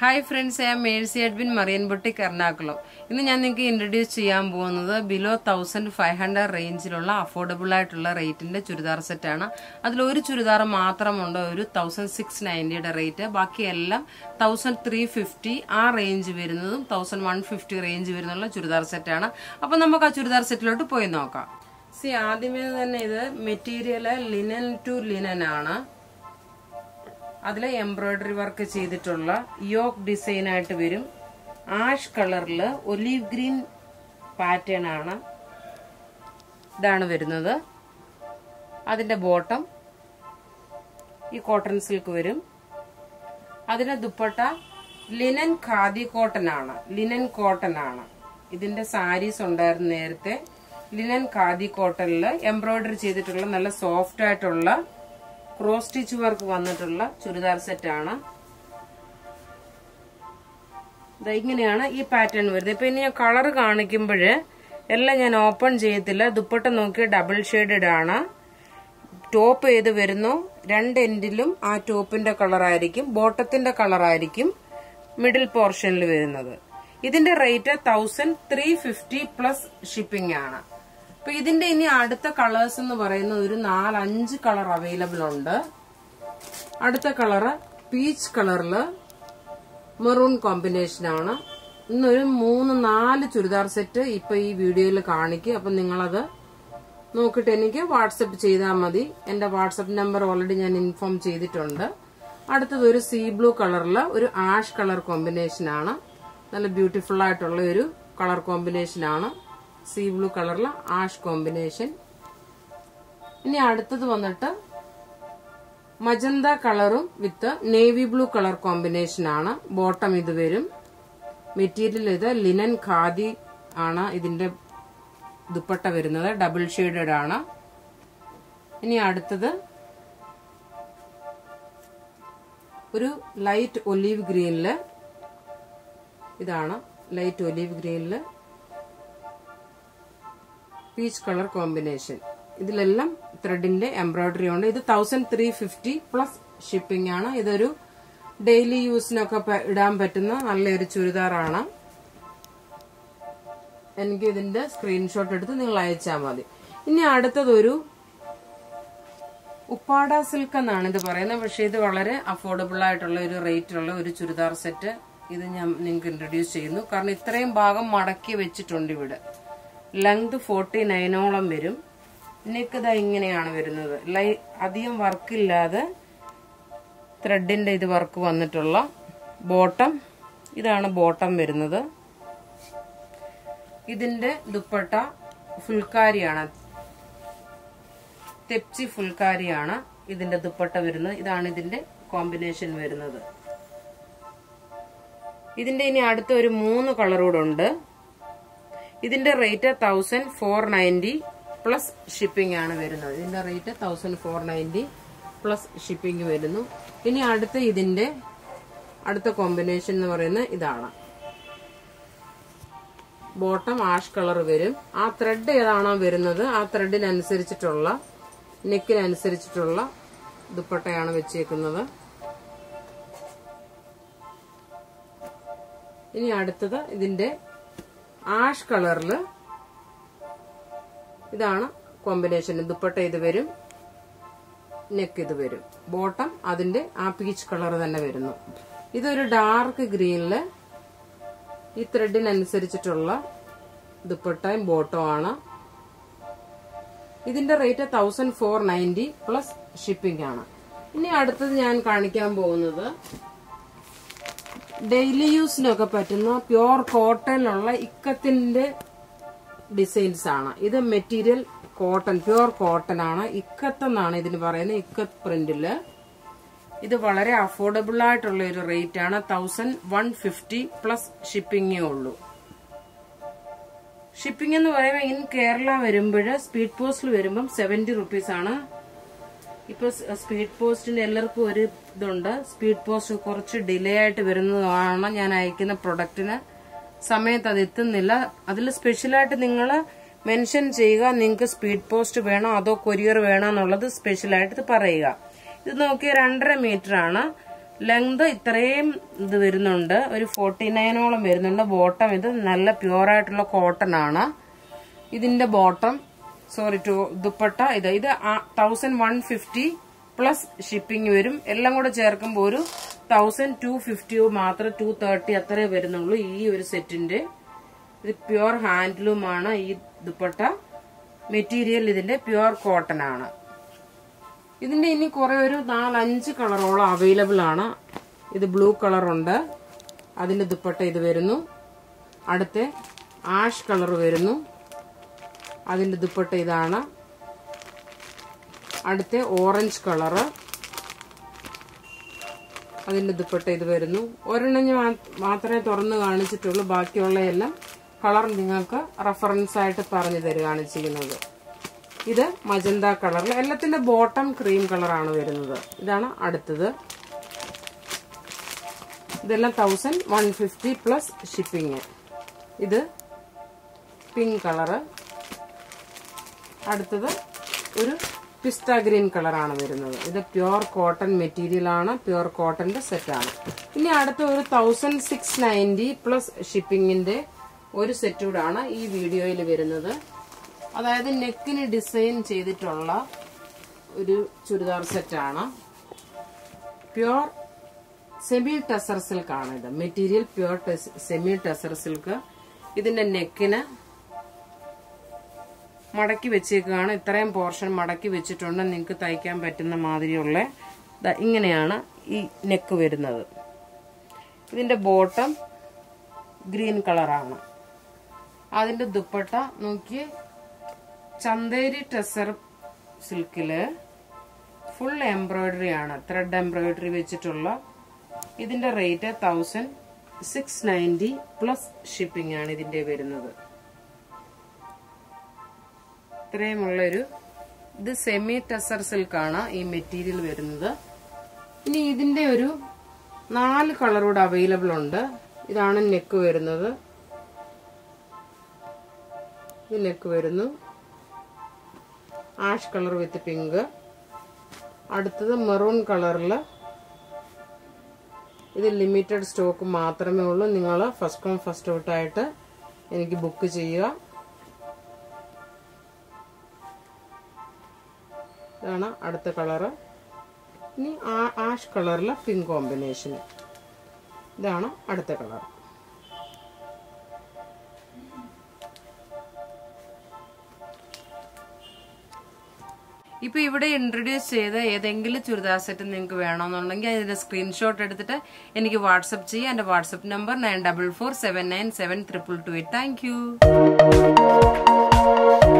hi friends ഞാൻ Mercy Advin Marian boutique Ernakulam ഇന്ന് ഞാൻ നിങ്ങൾക്ക് ഇൻട്രൊഡ്യൂസ് ചെയ്യാൻ പോകുന്നത് ബിലോ തൗസൻഡ് ഫൈവ് ഹൺഡ്രഡ് റേഞ്ചിലുള്ള അഫോർഡബിൾ ആയിട്ടുള്ള റേറ്റിന്റെ ചുരിദാർ സെറ്റാണ് അതിൽ ഒരു ചുരിദാർ മാത്രമുണ്ട് ഒരു തൗസൻഡ് സിക്സ് നയൻറ്റിയുടെ റേറ്റ് ബാക്കിയെല്ലാം തൗസൻഡ് ത്രീ ഫിഫ്റ്റി ആ റേഞ്ച് വരുന്നതും തൗസൻഡ് വൺ ഫിഫ്റ്റി റേഞ്ച് വരുന്നുള്ള ചുരിദാർ സെറ്റാണ് അപ്പം നമുക്ക് ആ ചുരിദാർ സെറ്റിലോട്ട് പോയി നോക്കാം സി ആദ്യമേ തന്നെ ഇത് മെറ്റീരിയൽ ലിനൻ ടു ലിനൻ ആണ് അതിൽ എംബ്രോയിഡറി വർക്ക് ചെയ്തിട്ടുള്ള യോക്ക് ഡിസൈൻ ആയിട്ട് വരും ആഷ് കളറിൽ ഒലീവ് ഗ്രീൻ പാറ്റേൺ ആണ് ഇതാണ് വരുന്നത് അതിന്റെ ബോട്ടം ഈ കോട്ടൺ സിൽക്ക് വരും അതിന്റെ ദുപ്പട്ട ലിനൻ ഖാദി കോട്ടൺ ആണ് ലിനൻ കോട്ടൺ ആണ് ഇതിന്റെ സാരീസ് ഉണ്ടായിരുന്നു നേരത്തെ ലിനൻ ഖാദി കോട്ടണിൽ എംബ്രോയിഡറി ചെയ്തിട്ടുള്ള നല്ല സോഫ്റ്റ് ആയിട്ടുള്ള ക്രോസ് സ്റ്റിച്ച് വർക്ക് വന്നിട്ടുള്ള ചുരിദാർ സെറ്റ് ആണ് ഇങ്ങനെയാണ് ഈ പാറ്റേൺ വരുന്നത് ഇപ്പൊ ഇനി ഞാൻ കളർ കാണിക്കുമ്പോൾ എല്ലാം ഞാൻ ഓപ്പൺ ചെയ്യത്തില്ല ദുപ്പട്ട നോക്കി ഡബിൾ ഷെയ്ഡഡ് ആണ് ടോപ്പ് ഏത് വരുന്നു രണ്ട് എൻഡിലും ആ ടോപ്പിന്റെ കളറായിരിക്കും ബോട്ടത്തിന്റെ കളറായിരിക്കും മിഡിൽ പോർഷനിൽ വരുന്നത് ഇതിന്റെ rate thousand three fifty plus shipping ആണ് അപ്പൊ ഇതിന്റെ ഇനി അടുത്ത കളേഴ്സ് എന്ന് പറയുന്നത് ഒരു നാലഞ്ച് കളർ അവൈലബിൾ ഉണ്ട് അടുത്ത കളറ് പീച്ച് കളറില് മെറൂൺ കോമ്പിനേഷൻ ആണ് ഇന്നൊരു മൂന്ന് നാല് ചുരിദാർ സെറ്റ് ഇപ്പൊ ഈ വീഡിയോയിൽ കാണിക്കും അപ്പൊ നിങ്ങളത് നോക്കിയിട്ട് എനിക്ക് വാട്സപ്പ് ചെയ്താൽ മതി എന്റെ വാട്സപ്പ് നമ്പർ ഓൾറെഡി ഞാൻ ഇൻഫോം ചെയ്തിട്ടുണ്ട് അടുത്തത് ഒരു സീ ബ്ലൂ കളറില് ഒരു ആഷ് കളർ കോമ്പിനേഷൻ ആണ് നല്ല ബ്യൂട്ടിഫുൾ ആയിട്ടുള്ള ഒരു കളർ കോമ്പിനേഷൻ ആണ് സീ ബ്ലൂ കളറിൽ ആഷ് കോമ്പിനേഷൻ ഇനി അടുത്തത് വന്നിട്ട് മജന്ത കളറും with navy blue colour combination ആണ് ബോട്ടം ഇത് വരും മെറ്റീരിയൽ ഇത് ലിനൻ ഖാദി ആണ് ഇതിന്റെ ദുപ്പട്ട വരുന്നത് ഡബിൾ ഷെയ്ഡഡ് ആണ് ഇനി അടുത്തത് ഒരു ലൈറ്റ് ഒലീവ് ഗ്രീനില് ഇതാണ് ലൈറ്റ് ഒലീവ് ഗ്രീനില് പീച്ച് കളർ കോമ്പിനേഷൻ ഇതിലെല്ലാം ത്രെഡിന്റെ എംബ്രോയിഡറി ഉണ്ട് ഇത് thousand three fifty plus shipping ആണ് ഇതൊരു ഡെയിലി യൂസിനൊക്കെ ഇടാൻ പറ്റുന്ന നല്ലൊരു ചുരിദാറാണ് എനിക്ക് ഇതിന്റെ സ്ക്രീൻഷോട്ട് എടുത്ത് നിങ്ങൾ അയച്ചാൽ മതി ഇനി അടുത്തതൊരു ഉപ്പാട സിൽക്ക് എന്നാണ് ഇത് പറയുന്നത് പക്ഷെ ഇത് വളരെ അഫോർഡബിൾ ആയിട്ടുള്ള ഒരു റേറ്റ് ഉള്ള ഒരു ചുരിദാർ സെറ്റ് ഇത് ഞാൻ നിങ്ങൾക്ക് ഇൻട്രൊഡ്യൂസ് ചെയ്യുന്നു കാരണം ഇത്രയും ഭാഗം മടക്കി വെച്ചിട്ടുണ്ട് ഇവിടെ ലെങ്ത് ഫോർട്ടി നയനോളം വരും നെക്ക് ഇതാ ഇങ്ങനെയാണ് വരുന്നത് ലൈ അധികം വർക്കില്ലാതെ ത്രെഡിന്റെ ഇത് വർക്ക് വന്നിട്ടുള്ള ബോട്ടം ഇതാണ് ബോട്ടം വരുന്നത് ഇതിന്റെ ദുപ്പട്ട ഫുൾക്കാരിയാണ് തെപ്ചി ഫുൾക്കാരിയാണ് ഇതിന്റെ ദുപ്പട്ട വരുന്നത് ഇതാണ് ഇതിന്റെ കോമ്പിനേഷൻ വരുന്നത് ഇതിന്റെ ഇനി അടുത്ത ഒരു മൂന്ന് കളർ കൂടെ ഉണ്ട് ഇതിന്റെ rate thousand four ninety plus shipping ആണ് വരുന്നത് ഇതിന്റെ rate thousand four ninety plus shipping വരുന്നു ഇനി അടുത്ത ഇതിന്റെ അടുത്ത കോമ്പിനേഷൻ എന്ന് പറയുന്നത് ഇതാണ് ബോട്ടം ആഷ് കളർ വരും ആ ത്രെഡ് ഏതാണോ വരുന്നത് ആ ത്രെഡിനനുസരിച്ചിട്ടുള്ള നെക്കിനനുസരിച്ചിട്ടുള്ള ദുപ്പട്ടയാണ് വെച്ചേക്കുന്നത് ഇനി അടുത്തത് ഇതിന്റെ ആഷ് കളറില് ഇതാണ് കോമ്പിനേഷൻ ദുപ്പട്ട ഇത് വരും നെക്ക് ഇത് വരും ബോട്ടം അതിന്റെ ആ പീച്ച് കളർ തന്നെ വരുന്നു ഇതൊരു ഡാർക്ക് ഗ്രീനില് ഈ ത്രെഡിനനുസരിച്ചിട്ടുള്ള ദുപ്പട്ടയും ബോട്ടവും ആണ് ഇതിന്റെ rate thousand four ninety plus shipping ആണ് ഇനി അടുത്തത് ഞാൻ കാണിക്കാൻ പോകുന്നത് ഡെയിലി യൂസിനൊക്കെ പറ്റുന്ന പ്യുവർ കോട്ടണിലുള്ള ഇക്കത്തിന്റെ ഡിസൈൻസ് ആണ് ഇത് മെറ്റീരിയൽ കോട്ടൺ പ്യുവർ കോട്ടൺ ആണ് ഇക്കത്ത് എന്നാണ് ഇതിന് പറയുന്നത് ഇക്കത്ത് പ്രിന്റില് ഇത് വളരെ അഫോർഡബിൾ ആയിട്ടുള്ള ഒരു റേറ്റ് ആണ് തൗസൻഡ് വൺ ഫിഫ്റ്റി പ്ലസ് ഷിപ്പിംഗേ ഉള്ളൂ ഷിപ്പിംഗ് എന്ന് പറയുമ്പോൾ ഇൻ കേരള വരുമ്പോൾ സ്പീഡ് പോസ്റ്റിൽ വരുമ്പം സെവന്റി റുപ്പീസ് ആണ് ഇപ്പൊ സ്പീഡ് പോസ്റ്റിന് എല്ലാവർക്കും ഒരു ഇതുണ്ട് സ്പീഡ് പോസ്റ്റ് കുറച്ച് ഡിലേ ആയിട്ട് വരുന്നതാണ് ഞാൻ അയക്കുന്ന പ്രൊഡക്റ്റിന് സമയത്ത് അത് എത്തുന്നില്ല അതിൽ സ്പെഷ്യലായിട്ട് നിങ്ങൾ മെൻഷൻ ചെയ്യുക നിങ്ങൾക്ക് സ്പീഡ് പോസ്റ്റ് വേണോ അതോ കൊറിയർ വേണോ എന്നുള്ളത് സ്പെഷ്യലായിട്ട് പറയുക ഇത് നോക്കിയ രണ്ടര മീറ്റർ ആണ് ലെങ്ത് ഇത്രയും ഇത് വരുന്നുണ്ട് ഒരു ഫോർട്ടി നയനോളം വരുന്നുണ്ട് ബോട്ടം ഇത് നല്ല പ്യുവർ ആയിട്ടുള്ള കോട്ടൺ ആണ് ഇതിന്റെ ബോട്ടം സോറി ടു ദുപ്പട്ട ഇത് ഇത് thousand one fifty plus shipping വരും എല്ലാം കൂടെ ചേർക്കുമ്പോൾ ഒരു തൗസൻഡ് ടു ഫിഫ്റ്റിയോ മാത്രം ടു തേർട്ടി അത്രേ വരുന്നുള്ളൂ ഈ ഒരു സെറ്റിന്റെ ഇത് പ്യുവർ ഹാൻഡ്ലൂമാണ് ഈ ദുപ്പട്ട മെറ്റീരിയൽ ഇതിന്റെ പ്യുവർ കോട്ടൺ ആണ് ഇതിന്റെ ഇനി കുറെ ഒരു നാലഞ്ച് കളറോളം അവൈലബിൾ ആണ് ഇത് ബ്ലൂ കളറുണ്ട് അതിന്റെ ദുപ്പട്ട ഇത് വരുന്നു അടുത്ത ആഷ് കളർ വരുന്നു അതിന്റെ ദുപ്പട്ട ഇതാണ് അടുത്ത ഓറഞ്ച് കളറ് അതിന്റെ ദുപ്പട്ട ഇത് വരുന്നു ഒരെണ്ണം ഞാൻ മാ- മാത്രമേ തുറന്ന് കാണിച്ചിട്ടുള്ളൂ ബാക്കിയുള്ള എല്ലാം കളർ നിങ്ങൾക്ക് റെഫറൻസ് ആയിട്ട് പറഞ്ഞു തരികയാണ് ചെയ്യുന്നത് ഇത് മജന്ത കളറിൽ എല്ലാത്തിന്റെ ബോട്ടം ക്രീം കളറാണ് വരുന്നത് ഇതാണ് അടുത്തത് ഇതെല്ലാം thousand one fifty plus shipping ഇത് പിങ്ക് കളറ് അടുത്തത് ഒരു പിസ്ത ഗ്രീൻ കളറാണ് വരുന്നത് ഇത് പ്യുവർ കോട്ടൺ മെറ്റീരിയൽ ആണ് പ്യുവർ കോട്ടന്റെ സെറ്റാണ് ഇനി അടുത്ത ഒരു തൗസൻഡ് സിക്സ് നയൻറ്റി പ്ലസ് ഷിപ്പിങ്ങിന്റെ ഒരു സെറ്റ് കൂടാണ് ഈ വീഡിയോയിൽ വരുന്നത് അതായത് നെക്കിന് ഡിസൈൻ ചെയ്തിട്ടുള്ള ഒരു ചുരിദാർ സെറ്റാണ് പ്യുവർ സെമി ടെസർ സിൽക്ക് ആണ് ഇത് material pure semi tussar silk ഇതിന്റെ നെക്കിന് മടക്കി വെച്ചേക്കാണ് ഇത്രയും പോർഷൻ മടക്കി വെച്ചിട്ടുണ്ട് നിങ്ങൾക്ക് തയ്ക്കാൻ പറ്റുന്ന മാതിരിയുള്ള ദാ ഇങ്ങനെയാണ് ഈ നെക്ക് വരുന്നത് ഇതിന്റെ ബോട്ടം ഗ്രീൻ കളറാണ് അതിന്റെ ദുപ്പട്ട നോക്കി ചന്തേരി ടെസർ സിൽക്കില് ഫുൾ എംബ്രോയിഡറി ആണ് ത്രെഡ് എംബ്രോയിഡറി വെച്ചിട്ടുള്ള ഇതിന്റെ rate thousand six ninety plus shipping ആണ് ഇതിന്റെ വരുന്നത് ഇത്രയുമുള്ളൊരു ഇത് സെമി ടെസർ സിൽക്ക് ആണ് ഈ മെറ്റീരിയൽ വരുന്നത് ഇനി ഇതിന്റെ ഒരു നാല് കളറൂടെ അവൈലബിൾ ഉണ്ട് ഇതാണ് നെക്ക് വരുന്നത് ഇത് നെക്ക് വരുന്നു ആഷ് കളർ വിത്ത് പിങ്ക് അടുത്തത് മെറൂൺ കളറിൽ ഇത് ലിമിറ്റഡ് സ്റ്റോക്ക് മാത്രമേ ഉള്ളൂ നിങ്ങൾ ഫസ്റ്റ് കം ഫസ്റ്റ് ഔട്ടായിട്ട് എനിക്ക് ബുക്ക് ചെയ്യുക ഇതാണ് അടുത്ത കളറ് ഇനി ആ- ആഷ് കളറിലെ പിങ്ക് കോമ്പിനേഷൻ ഇതാണ് അടുത്ത കളർ ഇപ്പൊ ഇവിടെ ഇൻട്രൊഡ്യൂസ് ചെയ്ത ഏതെങ്കിലും ചുരിദാർ സെറ്റ് നിങ്ങൾക്ക് വേണമെന്നുണ്ടെങ്കിൽ അതിന്റെ സ്ക്രീൻഷോട്ട് എടുത്തിട്ട് എനിക്ക് വാട്സപ്പ് ചെയ്യുക എന്റെ WhatsApp number nine double four seven nine seven triple two eight thank U